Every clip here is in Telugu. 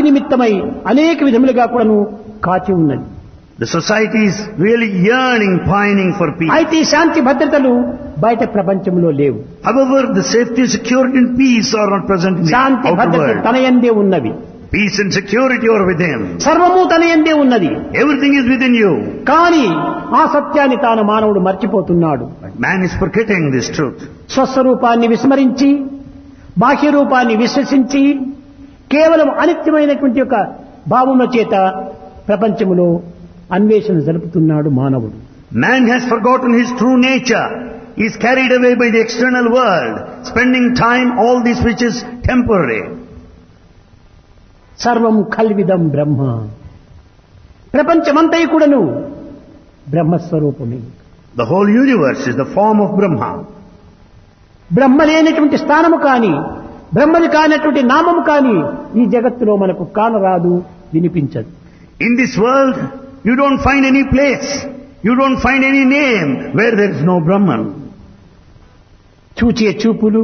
నిమిత్తమై అనేక విధములుగా కూడాను కాచి ఉన్నది The society is really yearning, pining for peace. అయితే ఈ శాంతి భద్రతలు బయట ప్రపంచంలో లేవు However, the safety, security and peace are not present in the Shanti outer భద్రత world. తన యందే ఉన్నవి Peace and security are within. సర్వము తన యందే ఉన్నది Everything is within you. కానీ ఆ సత్యాన్ని తాను మానవుడు మర్చిపోతున్నాడు But man is forgetting this truth. స్వస్వరూపాన్ని విస్మరించి బాహ్య రూపాన్ని విశ్వసించి కేవలం అనిత్యమైనటువంటి ఒక భావముల చేత ప్రపంచములో అన్వేషణ జరుపుతున్నాడు మానవుడు Man has forgotten his true nature. He is carried away by the external world, spending time all this which is temporary. సర్వం కల్విదం బ్రహ్మ ప్రపంచమంతయు కూడాను బ్రహ్మస్వరూపమే The whole universe is the form of Brahma. బ్రహ్మ లేనటువంటి స్థానము కాని బ్రహ్మది కానటువంటి నామము కాని ఈ జగత్తులో మనకు కానరాదు వినిపించదు In this world, you don't find any place, you don't find any name where there is no Brahman. చూచే చూపులు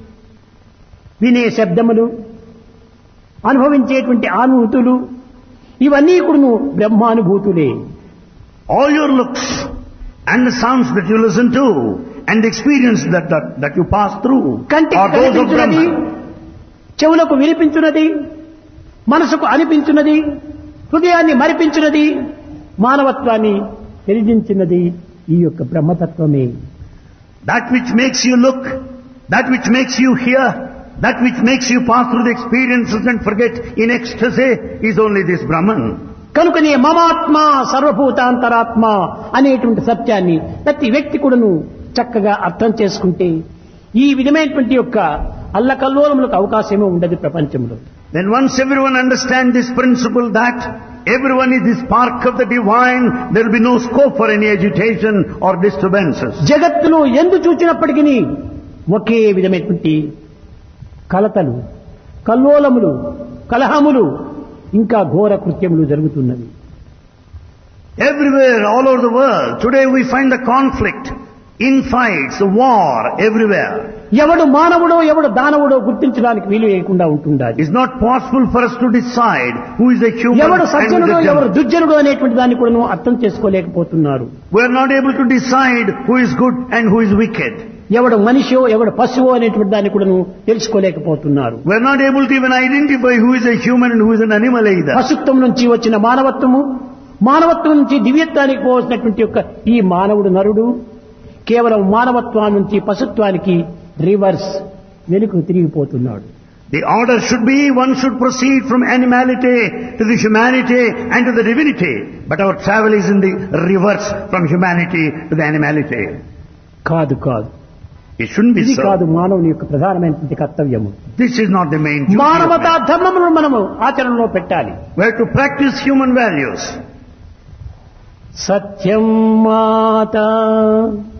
వినే శబ్దములు అనుభవించేటువంటి అనుభూతులు ఇవన్నీ కూడాను బ్రహ్మానుభూతులే All your looks and the sounds that you listen to and the experience that, that, that you pass through కంటికి are those of కనిపించున్నది Brahman. చెవులకు వినిపించున్నది మనసుకు అనిపించున్నది హృదయాన్ని మరిపించున్నది మానవత్వాన్ని తెలిగించినది ఈ యొక్క బ్రహ్మతత్వమే That which makes you look, that which makes you hear, that which makes you pass through the experiences and forget in ecstasy is only this Brahman. కనుకనే మమాత్మ సర్వభూతాంతరాత్మ అనేటువంటి సత్యాన్ని ప్రతి వ్యక్తి కూడాను చక్కగా అర్థం చేసుకుంటే ఈ విధమైనటువంటి యొక్క అల్లకల్లోలములకు అవకాశమే ఉండదు ప్రపంచంలో Then once everyone understands this principle that everyone is the spark of the divine, there will be no scope for any agitation or disturbances. జగత్తును ఎందు చూచినప్పటికీ ఒకే విధమైనటువంటి కలతలు కల్లోలములు కలహములు ఇంకా ఘోర కృత్యములు జరుగుతున్నవి Everywhere, all over the world, today we find the conflict, infights, the war, everywhere. ఎవడు మానవుడో ఎవడు దానవుడో గుర్తించడానికి వీలు లేకుండా ఉంటుండాలి It's not possible for us to decide who is a human ఎవడు and who సజ్జనుడో is a ఎవడు devil. దుర్జనుడో అనేటువంటి దాన్ని కూడా అర్థం చేసుకోలేకపోతున్నారు We are not able to decide who is good and who is wicked. ఎవడు మనిషో ఎవడు పశువో అనేటువంటి దాన్ని కూడా తెలుసుకోలేకపోతున్నారు We are not able to even identify who is a human and who is an animal either. పశుత్వం నుంచి వచ్చిన మానవత్వము మానవత్వం నుంచి దివ్యత్వానికి పోవలసినటువంటి యొక్క ఈ మానవుడు నరుడు కేవలం మానవత్వం నుంచి పశుత్వానికి రివర్స్ వెనుక తిరిగిపోతున్నాడు The order should be one should proceed from animality to the humanity and to the divinity. But our travel is in the reverse from humanity to the animality. కాదు కాదు It shouldn't be ఇది కాదు so. మానవుని యొక్క ప్రధానమైనటువంటి కర్తవ్యము This is not the main duty. of మానవతా man. ధర్మములను మనము ఆచరణలో పెట్టాలి We have to practice human values. సత్యం మాత